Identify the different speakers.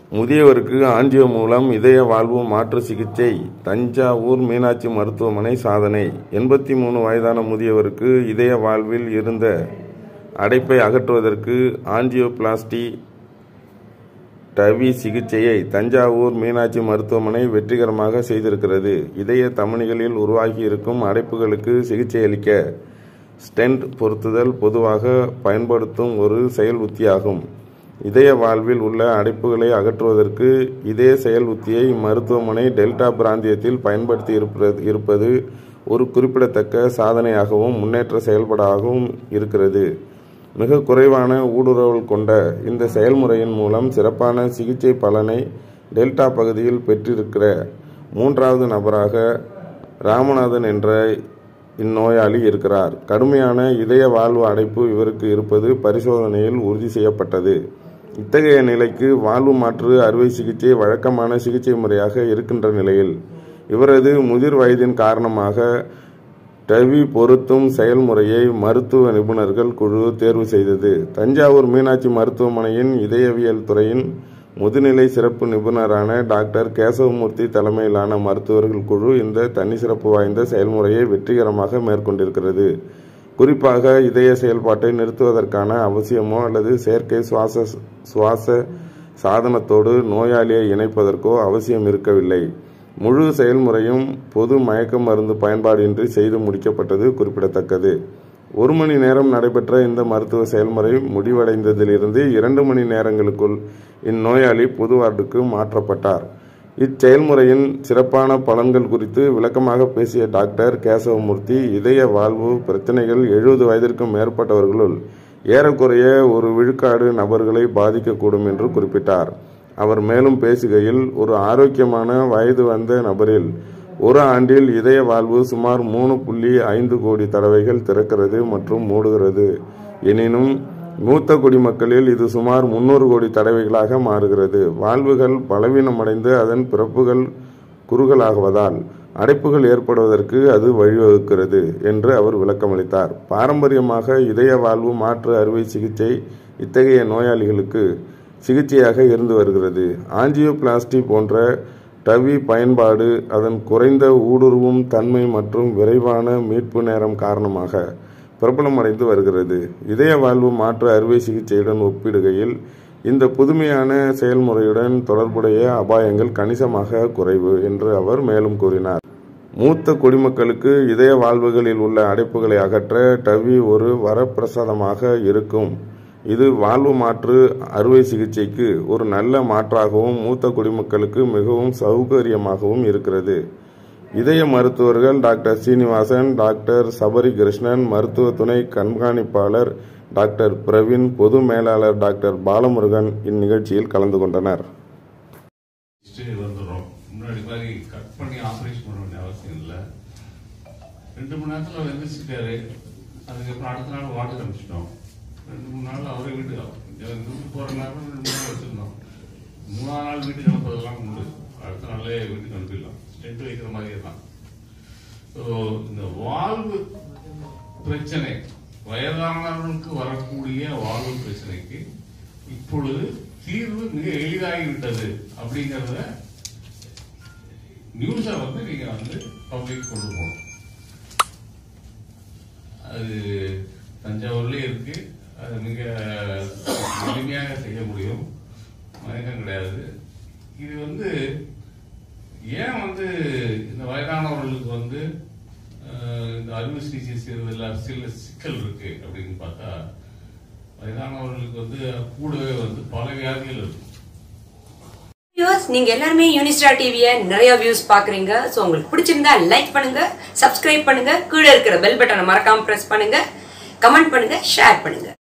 Speaker 1: முதியவருக்கு angio மூலம் இதய வாழ்வு மாற்று சிகிச்சை தஞ்சாவூர் மீனாட்சி மருத்துவமனை சாதனை எண்பத்தி மூணு வயதான முதியவருக்கு இதய வாழ்வில் இருந்த அடைப்பை அகற்றுவதற்கு ஆஞ்சியோபிளாஸ்டி டவி சிகிச்சையை தஞ்சாவூர் மீனாட்சி மருத்துவமனை வெற்றிகரமாக செய்திருக்கிறது இதய தமனிகளில் உருவாகி இருக்கும் அடைப்புகளுக்கு சிகிச்சையளிக்க ஸ்டென்ட் பொருத்துதல் பொதுவாக பயன்படுத்தும் ஒரு செயல் உத்தியாகும் இதய வாழ்வில் உள்ள அடைப்புகளை அகற்றுவதற்கு இதே செயல் உத்தியை மருத்துவமனை டெல்டா பிராந்தியத்தில் பயன்படுத்தி இருப்பது இருப்பது ஒரு குறிப்பிடத்தக்க சாதனையாகவும் முன்னேற்ற செயல்பாடாகவும் இருக்கிறது மிக குறைவான ஊடுருவல் கொண்ட இந்த செயல்முறையின் மூலம் சிறப்பான சிகிச்சை பலனை டெல்டா பகுதியில் பெற்றிருக்கிற மூன்றாவது நபராக ராமநாதன் என்ற இந்நோயாளி இருக்கிறார் கடுமையான இதய வாழ்வு அடைப்பு இவருக்கு இருப்பது பரிசோதனையில் உறுதி செய்யப்பட்டது இத்தகைய நிலைக்கு வாழ்வு மாற்று அறுவை சிகிச்சை வழக்கமான சிகிச்சை முறையாக இருக்கின்ற நிலையில் இவரது முதிர் வயதின் காரணமாக டவி பொருத்தும் செயல்முறையை மருத்துவ நிபுணர்கள் குழு தேர்வு செய்தது தஞ்சாவூர் மீனாட்சி மருத்துவமனையின் இதயவியல் துறையின் முதுநிலை சிறப்பு நிபுணரான டாக்டர் கேசவமூர்த்தி தலைமையிலான மருத்துவர்கள் குழு இந்த தனிச்சிறப்பு வாய்ந்த செயல்முறையை வெற்றிகரமாக மேற்கொண்டிருக்கிறது குறிப்பாக இதய செயல்பாட்டை நிறுத்துவதற்கான அவசியமோ அல்லது செயற்கை சுவாச சுவாச சாதனத்தோடு நோயாளியை இணைப்பதற்கோ அவசியம் இருக்கவில்லை முழு செயல்முறையும் பொது மயக்க மருந்து பயன்பாடின்றி செய்து முடிக்கப்பட்டது குறிப்பிடத்தக்கது ஒரு மணி நேரம் நடைபெற்ற இந்த மருத்துவ செயல்முறை முடிவடைந்ததிலிருந்து இரண்டு மணி நேரங்களுக்குள் இந்நோயாளி பொது வார்டுக்கு மாற்றப்பட்டார் இச்செயல்முறையின் சிறப்பான பலன்கள் குறித்து விளக்கமாக பேசிய டாக்டர் கேசவமூர்த்தி இதய வாழ்வு பிரச்சனைகள் எழுபது வயதிற்கும் மேற்பட்டவர்களுள் ஏறக்குறைய ஒரு விழுக்காடு நபர்களை பாதிக்கக்கூடும் என்று குறிப்பிட்டார் அவர் மேலும் பேசுகையில் ஒரு ஆரோக்கியமான வயது வந்த நபரில் ஒரு ஆண்டில் இதய வாழ்வு சுமார் மூணு புள்ளி ஐந்து கோடி தடவைகள் திறக்கிறது மற்றும் மூடுகிறது எனினும் மூத்த குடிமக்களில் இது சுமார் முன்னூறு கோடி தடவைகளாக மாறுகிறது வாழ்வுகள் பலவீனமடைந்து அதன் பிறப்புகள் குறுகலாகுவதால் அடைப்புகள் ஏற்படுவதற்கு அது வழிவகுக்கிறது என்று அவர் விளக்கமளித்தார் பாரம்பரியமாக இதய வாழ்வு மாற்று அறுவை சிகிச்சை இத்தகைய நோயாளிகளுக்கு சிகிச்சையாக இருந்து வருகிறது ஆஞ்சியோபிளாஸ்டி போன்ற டவி பயன்பாடு அதன் குறைந்த ஊடுருவும் தன்மை மற்றும் விரைவான மீட்பு நேரம் காரணமாக பிரபலமடைந்து வருகிறது இதய வாழ்வு மாற்று அறுவை சிகிச்சையுடன் ஒப்பிடுகையில் இந்த புதுமையான செயல்முறையுடன் தொடர்புடைய அபாயங்கள் கணிசமாக குறைவு என்று அவர் மேலும் கூறினார் மூத்த குடிமக்களுக்கு இதய வாழ்வுகளில் உள்ள அடைப்புகளை அகற்ற டவி ஒரு வரப்பிரசாதமாக இருக்கும் இது வாழ்வு மாற்று அறுவை சிகிச்சைக்கு ஒரு நல்ல மாற்றாகவும் மூத்த குடிமக்களுக்கு மிகவும் சௌகரியமாகவும் இருக்கிறது இதய மருத்துவர்கள் டாக்டர் சீனிவாசன் டாக்டர் சபரி கிருஷ்ணன் மருத்துவ துணை கண்காணிப்பாளர் டாக்டர் பிரவீன் பொது மேலாளர் டாக்டர் பாலமுருகன் இந்நிகழ்ச்சியில் கலந்து கொண்டனர்
Speaker 2: வந்துடும் முன்னாடி மாதிரி கட் பண்ணி ஆபரேஷன் பண்ண வேண்டிய அவசியம் இல்லை ரெண்டு மணி நேரத்தில் அவர் எந்திரிச்சிட்டாரு அதுக்கப்புறம் அடுத்த நாள் வாட்டுக்கு அனுப்பிச்சிட்டோம் ரெண்டு மூணு நாள் அவரே வீட்டுக்கு வீட்டுக்கு போகிற நேரம் ரெண்டு மூணு நாள் வச்சுருந்தோம் மூணாவது நாள் வீட்டுக்கு அனுப்புறதெல்லாம் உண்டு அடுத்த நாளே வீட்டுக்கு அனுப்பிடலாம் ஸ்டென்ட் வைக்கிற மாதிரியே தான் ஸோ இந்த வாழ்வு பிரச்சனை வயதானவர்களுக்கு வரக்கூடிய வாழ்வு பிரச்சனைக்கு இப்பொழுது தீர்வு மிக எளிதாகிவிட்டது அப்படிங்கறத நியூஸை வந்து நீங்க வந்து பப்ளிக் கொண்டு போகணும் அது தஞ்சாவூர்லயே இருக்கு அது மிக எளிமையாக செய்ய முடியும் மயக்கம் கிடையாது இது வந்து ஏன் வந்து இந்த வயதானவர்களுக்கு வந்து அஹ், இந்த அறுவை சிகிச்சை செய்யறதுல சில சிக்கல் இருக்கு அப்படின்னு பார்த்தா வயதானவர்களுக்கு வந்து கூடவே வந்து பல வியாதிகள் இருக்கும்
Speaker 3: வியூவர்ஸ் நீங்க எல்லாருமே யூனிஸ்டார் டிவியை நிறைய வியூஸ் பாக்குறீங்க ஸோ உங்களுக்கு பிடிச்சிருந்தா லைக் பண்ணுங்க சப்ஸ்கிரைப் பண்ணுங்க கீழே இருக்கிற பெல் பட்டனை மறக்காம பிரஸ் பண்ணுங்க கமெண்ட் பண்ணுங்க ஷேர் பண்ணுங்க